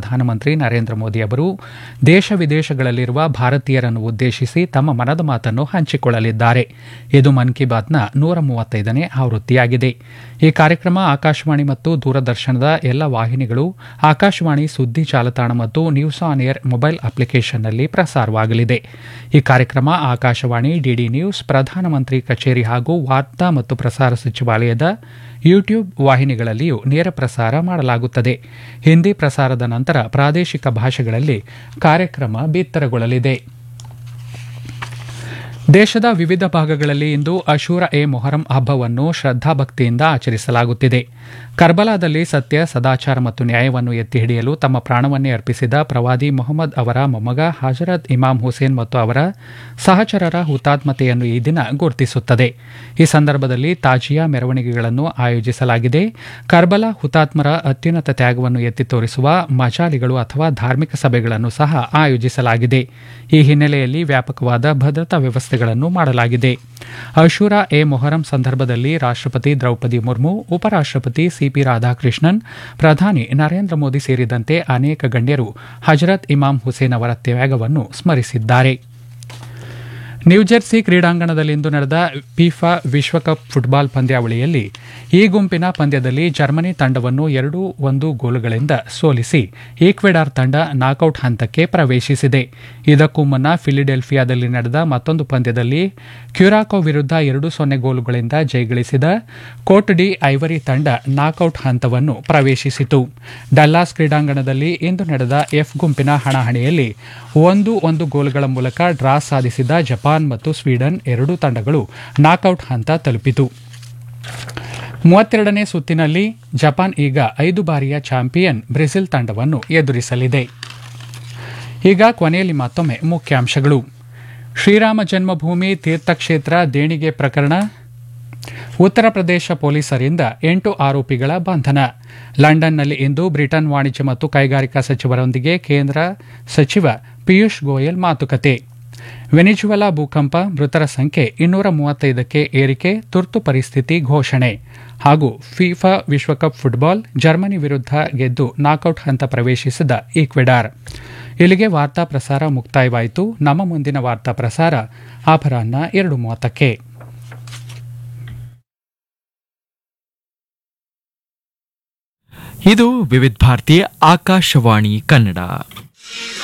ಪ್ರಧಾನಮಂತ್ರಿ ನರೇಂದ್ರ ಮೋದಿ ಅವರು ದೇಶ ವಿದೇಶಗಳಲ್ಲಿರುವ ಭಾರತೀಯರನ್ನು ಉದ್ದೇಶಿಸಿ ತಮ್ಮ ಮನದ ಮಾತನ್ನು ಹಂಚಿಕೊಳ್ಳಲಿದ್ದಾರೆ ಇದು ಮನ್ ಕಿ ಬಾತ್ನ ನೂರ ಮೂವತ್ತೈದನೇ ಆವೃತ್ತಿಯಾಗಿದೆ ಈ ಕಾರ್ಯಕ್ರಮ ಆಕಾಶವಾಣಿ ಮತ್ತು ದೂರದರ್ಶನದ ಎಲ್ಲ ವಾಹಿನಿಗಳು ಆಕಾಶವಾಣಿ ಸುದ್ದಿ ಜಾಲತಾಣ ಮತ್ತು ನ್ಯೂಸ್ ಆನ್ ಏರ್ ಮೊಬೈಲ್ ಅಪ್ಲಿಕೇಶನ್ನಲ್ಲಿ ಪ್ರಸಾರವಾಗಲಿದೆ ಈ ಕಾರ್ಯಕ್ರಮ ಆಕಾಶವಾಣಿ ಡಿಡಿ ನ್ಯೂಸ್ ಪ್ರಧಾನಮಂತ್ರಿ ಕಚೇರಿ ಹಾಗೂ ವಾರ್ತಾ ಮತ್ತು ಪ್ರಸಾರ ಸಚಿವಾಲಯದ ಯೂಟ್ಯೂಬ್ ವಾಹಿನಿಗಳಲ್ಲಿಯೂ ನೇರ ಪ್ರಸಾರ ಮಾಡಲಾಗುತ್ತದೆ ಹಿಂದಿ ಪ್ರಸಾರದ ನಂತರ ಪ್ರಾದೇಶಿಕ ಭಾಷೆಗಳಲ್ಲಿ ಕಾರ್ಯಕ್ರಮ ಬಿತ್ತರಗೊಳ್ಳಲಿದೆ ದೇಶದ ವಿವಿಧ ಭಾಗಗಳಲ್ಲಿ ಇಂದು ಅಶೂರ ಎ ಮೊಹರಂ ಹಬ್ಬವನ್ನು ಶ್ರದ್ಧಾಭಕ್ತಿಯಿಂದ ಆಚರಿಸಲಾಗುತ್ತಿದೆ ಕರ್ಬಲಾದಲ್ಲಿ ಸತ್ಯ ಸದಾಚಾರ ಮತ್ತು ನ್ಯಾಯವನ್ನು ಎತ್ತಿ ಹಿಡಿಯಲು ತಮ್ಮ ಪ್ರಾಣವನ್ನೇ ಅರ್ಪಿಸಿದ ಪ್ರವಾದಿ ಮೊಹಮ್ಮದ್ ಅವರ ಮೊಮ್ಮಗ ಹಜರತ್ ಇಮಾಮ್ ಹುಸೇನ್ ಮತ್ತು ಅವರ ಸಹಚರರ ಹುತಾತ್ಮತೆಯನ್ನು ಈ ದಿನ ಗುರುತಿಸುತ್ತದೆ ಈ ಸಂದರ್ಭದಲ್ಲಿ ತಾಜಿಯಾ ಮೆರವಣಿಗೆಗಳನ್ನು ಆಯೋಜಿಸಲಾಗಿದೆ ಕರ್ಬಲಾ ಹುತಾತ್ಮರ ಅತ್ಯುನ್ನತ ತ್ಯಾಗವನ್ನು ಎತ್ತಿ ತೋರಿಸುವ ಮಜಾಲಿಗಳು ಅಥವಾ ಧಾರ್ಮಿಕ ಸಭೆಗಳನ್ನು ಸಹ ಆಯೋಜಿಸಲಾಗಿದೆ ಈ ಹಿನ್ನೆಲೆಯಲ್ಲಿ ವ್ಯಾಪಕವಾದ ಭದ್ರತಾ ವ್ಯವಸ್ಥೆಗಳನ್ನು ಮಾಡಲಾಗಿದೆ ಅಶೂರಾ ಎ ಮೊಹರಂ ಸಂದರ್ಭದಲ್ಲಿ ರಾಷ್ಟ್ರಪತಿ ದ್ರೌಪದಿ ಮುರ್ಮು ಉಪರಾಷ್ಟ್ರಪತಿ ಸಿಪಿ ರಾಧಾಕೃಷ್ಣನ್ ಪ್ರಧಾನಿ ನರೇಂದ್ರ ಮೋದಿ ಸೇರಿದಂತೆ ಅನೇಕ ಗಣ್ಯರು ಹಜರತ್ ಇಮಾಮ್ ಹುಸೇನ್ ಅವರ ತ್ಯಾಗವನ್ನು ಸ್ಮರಿಸಿದ್ದಾರೆ ನ್ಯೂಜೆರ್ಸಿ ಕ್ರೀಡಾಂಗಣದಲ್ಲಿಂದು ನಡೆದ ಫಿಫಾ ವಿಶ್ವಕಪ್ ಫುಟ್ಬಾಲ್ ಪಂದ್ಯಾವಳಿಯಲ್ಲಿ ಈ ಗುಂಪಿನ ಪಂದ್ಯದಲ್ಲಿ ಜರ್ಮನಿ ತಂಡವನ್ನು ಎರಡು ಒಂದು ಗೋಲುಗಳಿಂದ ಸೋಲಿಸಿ ಈಕ್ವೆಡಾರ್ ತಂಡ ನಾಕೌಟ್ ಹಂತಕ್ಕೆ ಪ್ರವೇಶಿಸಿದೆ ಇದಕ್ಕೂ ಮುನ್ನ ಫಿಲಿಡೆಲ್ಫಿಯಾದಲ್ಲಿ ನಡೆದ ಮತ್ತೊಂದು ಪಂದ್ಯದಲ್ಲಿ ಕ್ಯುರಾಕೋ ವಿರುದ್ಧ ಎರಡು ಸೊನ್ನೆ ಗೋಲುಗಳಿಂದ ಜಯಗಳಿಸಿದ ಕೋಟ್ ಡಿ ಐವರಿ ತಂಡ ನಾಕೌಟ್ ಹಂತವನ್ನು ಪ್ರವೇಶಿಸಿತು ಡಲ್ಲಾಸ್ ಕ್ರೀಡಾಂಗಣದಲ್ಲಿ ಇಂದು ನಡೆದ ಎಫ್ ಗುಂಪಿನ ಹಣಾಹಣಿಯಲ್ಲಿ ಒಂದು ಒಂದು ಗೋಲುಗಳ ಮೂಲಕ ಡ್ರಾ ಸಾಧಿಸಿದ ಜಪಾನ್ ಮತ್ತು ಸ್ವೀಡನ್ ಎರಡೂ ತಂಡಗಳು ನಾಕೌಟ್ ಹಂತ ತಲುಪಿತು ಮೂವತ್ತೆರಡನೇ ಸುತ್ತಿನಲ್ಲಿ ಜಪಾನ್ ಈಗ ಐದು ಬಾರಿಯ ಚಾಂಪಿಯನ್ ಬ್ರೆಜಿಲ್ ತಂಡವನ್ನು ಎದುರಿಸಲಿದೆ ಈಗ ಕೊನೆಯಲ್ಲಿ ಮತ್ತೊಮ್ಮೆ ಮುಖ್ಯಾಂಶಗಳು ಶ್ರೀರಾಮ ಜನ್ಮಭೂಮಿ ತೀರ್ಥಕ್ಷೇತ್ರ ದೇಣಿಗೆ ಪ್ರಕರಣ ಉತ್ತರ ಪ್ರದೇಶ ಪೊಲೀಸರಿಂದ ಎಂಟು ಆರೋಪಿಗಳ ಬಂಧನ ಲಂಡನ್ನಲ್ಲಿ ಇಂದು ಬ್ರಿಟನ್ ವಾಣಿಜ್ಯ ಮತ್ತು ಕೈಗಾರಿಕಾ ಸಚಿವರೊಂದಿಗೆ ಕೇಂದ್ರ ಸಚಿವ ಪಿಯೂಷ್ ಗೋಯಲ್ ಮಾತುಕತೆ ವೆನಿಜುವೆಲಾ ಭೂಕಂಪ ಮೃತರ ಸಂಖ್ಯೆ ಇನ್ನೂರ ಮೂವತ್ತೈದಕ್ಕೆ ಏರಿಕೆ ತುರ್ತು ಪರಿಸ್ಥಿತಿ ಘೋಷಣೆ ಹಾಗೂ ಫಿಫಾ ವಿಶ್ವಕಪ್ ಫುಟ್ಬಾಲ್ ಜರ್ಮನಿ ವಿರುದ್ಧ ಗೆದ್ದು ನಾಕೌಟ್ ಹಂತ ಪ್ರವೇಶಿಸಿದ ಈಕ್ವೆಡಾರ್ ಇಲ್ಲಿಗೆ ವಾರ್ತಾ ಪ್ರಸಾರ ಮುಕ್ತಾಯವಾಯಿತು ನಮ್ಮ ಮುಂದಿನ ವಾರ್ತಾ ಪ್ರಸಾರ ಅಪರಾಹ್ನ ಎರಡು ಮೂವತ್ತಕ್ಕೆ ಇದು ವಿವಿಧ ಭಾರತಿ ಆಕಾಶವಾಣಿ ಕನ್ನಡ